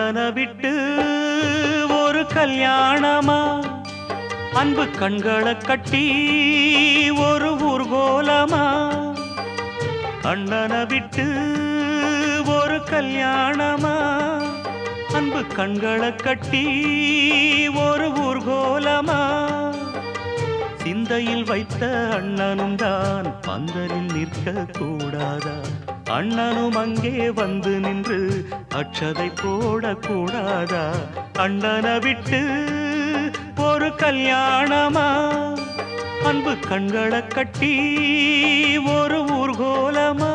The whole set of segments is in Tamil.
அண்ணனை விட்டு ஒரு கல்யாணமா அன்பு கண்களை கட்டி ஒரு ஊர்கோலமா அண்ணனை விட்டு ஒரு கல்யாணமா அன்பு கண்களை கட்டி ஒரு ஊர்கோலமா சிந்தையில் வைத்த அண்ணனும் தான் பந்தலில் நிற்க கூடாதா அண்ணனும் அங்கே வந்து நின்று அச்சதை போடக்கூடாதா அண்ணனை விட்டு ஒரு கல்யாணமா அன்பு கண்களை கட்டி ஒரு ஊர்கோலமா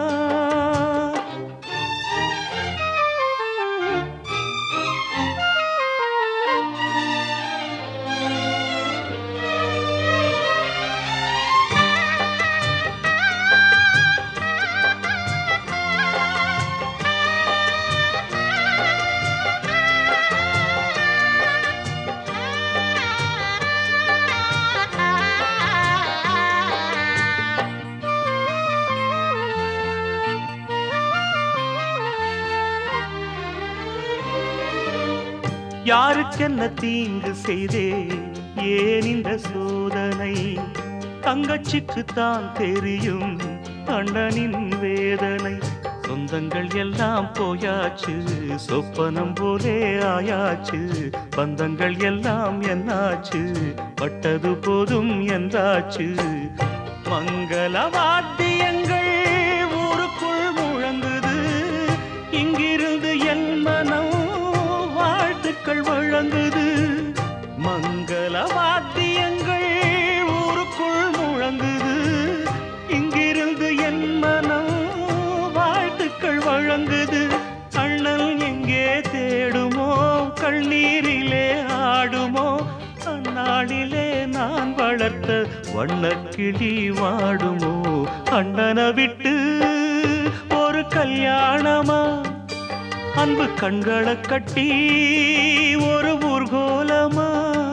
யாருக்கென்ன தீங்கு செய்தே ஏன் இந்த சோதனை தங்கச்சிக்கு தான் தெரியும் அண்ணனின் வேதனை சொந்தங்கள் எல்லாம் போயாச்சு சொப்பனம் போலே ஆயாச்சு பந்தங்கள் எல்லாம் என்னாச்சு பட்டது போதும் என்றாச்சு மங்கள வாத்தியங்கள் ஊருக்குள் முழங்குது இங்கிருந்து என் மனம் வாழ்த்துக்கள் வழங்குது மங்கள வாத்தியங்கள் ஊருக்குள் முழங்குது இங்கிருந்து என் மனம் வாழ்த்துக்கள் வழங்குது அண்ணல் எங்கே தேடுமோ கண்ணீரிலே ஆடுமோ அந்நாளிலே நான் வளர்த்த வண்ணக்கிளி வாடுமோ அண்ணனை விட்டு ஒரு கல்யாணமா அன்பு கண்களை கட்டி ஒரு ஊர்கோலமா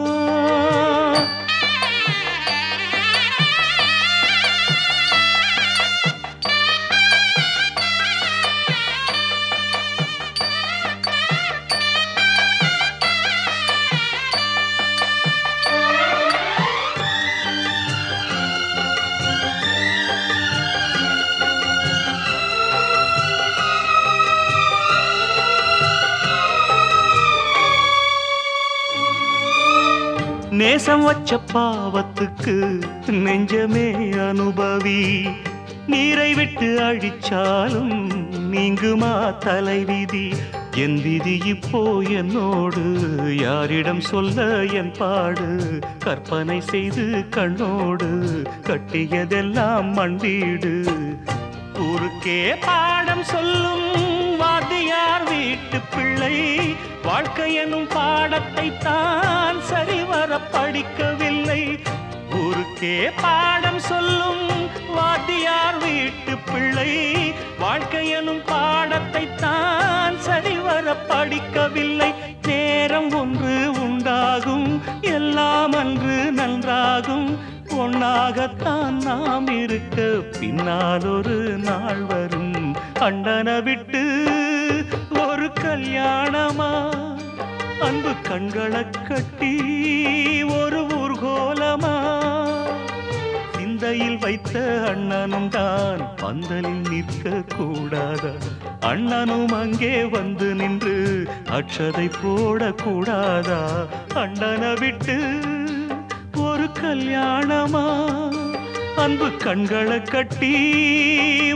நேசம் வச்ச பாவத்துக்கு நெஞ்சமே அனுபவி நீரை விட்டு அழிச்சாலும் நீங்குமா தலைவிதி என் விதி இப்போ என்னோடு யாரிடம் சொல்ல என் பாடு கற்பனை செய்து கண்ணோடு கட்டியதெல்லாம் மண் வீடு ஊருக்கே பாடம் சொல்லும் வாத்தியார் வீட்டு பிள்ளை வாழ்க்கை எனும் பாடத்தை தான் சரிவர படிக்கவில்லை ஊருக்கே பாடம் சொல்லும் வாத்தியார் வீட்டு பிள்ளை வாழ்க்கை எனும் பாடத்தை தான் சரிவர படிக்கவில்லை நேரம் ஒன்று உண்டாகும் எல்லாம் அன்று நன்றாகும் ஒன்னாகத்தான் நாம் இருக்க பின்னால் ஒரு நாள் வரும் அண்ணனை விட்டு ஒரு கல்யாணமா அன்பு கண்களை கட்டி ஒரு ஊர்கோலமா சிந்தையில் வைத்த அண்ணனும் தான் பந்தலில் நிற்க கூடாதா அண்ணனும் அங்கே வந்து நின்று அக்ஷதை போடக்கூடாதா அண்ணனை விட்டு ஒரு கல்யாணமா அன்பு கண்களை கட்டி